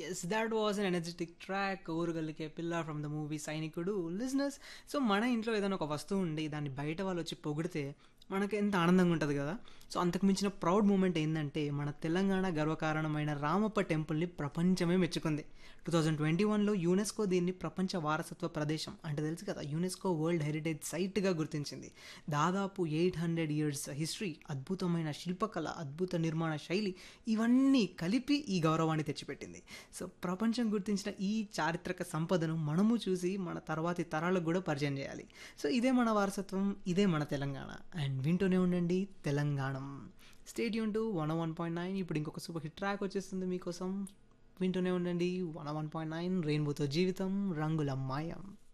yes that was an energetic track ఊరుగల్లికే పిల్ల from the movie సైనికుడు లిజినెస్ సో మన ఇంట్లో ఏదైనా ఒక వస్తువు ఉండి దాన్ని బయట వాళ్ళు వచ్చి పొగిడితే మనకు ఎంత ఆనందంగా ఉంటుంది కదా సో అంతకు మించిన ప్రౌడ్ మూమెంట్ ఏంటంటే మన తెలంగాణ గర్వకారణమైన రామప్ప టెంపుల్ని ప్రపంచమే మెచ్చుకుంది టూ థౌజండ్ ట్వంటీ వన్లో యునెస్కో దీన్ని ప్రపంచ వారసత్వ ప్రదేశం అంటే తెలుసు కదా యునెస్కో వరల్డ్ హెరిటేజ్ సైట్గా గుర్తించింది దాదాపు ఎయిట్ హండ్రెడ్ ఇయర్స్ హిస్టరీ అద్భుతమైన శిల్పకళ అద్భుత నిర్మాణ శైలి ఇవన్నీ కలిపి ఈ గౌరవాన్ని తెచ్చిపెట్టింది సో ప్రపంచం గుర్తించిన ఈ చారిత్రక సంపదను మనము చూసి మన తర్వాతి తరాలకు కూడా పరిచయం చేయాలి సో ఇదే మన వారసత్వం ఇదే మన తెలంగాణ అండ్ వింటూనే ఉండండి Telanganam stadium to one one point nine ఇప్పుడు ఇంకొక సూపర్ హిట్ ట్రాక్ వచ్చేస్తుంది మీకోసం వింటూనే ఉండండి వన్ వన్ పాయింట్ నైన్ రెయిన్బోతో జీవితం రంగుల మాయం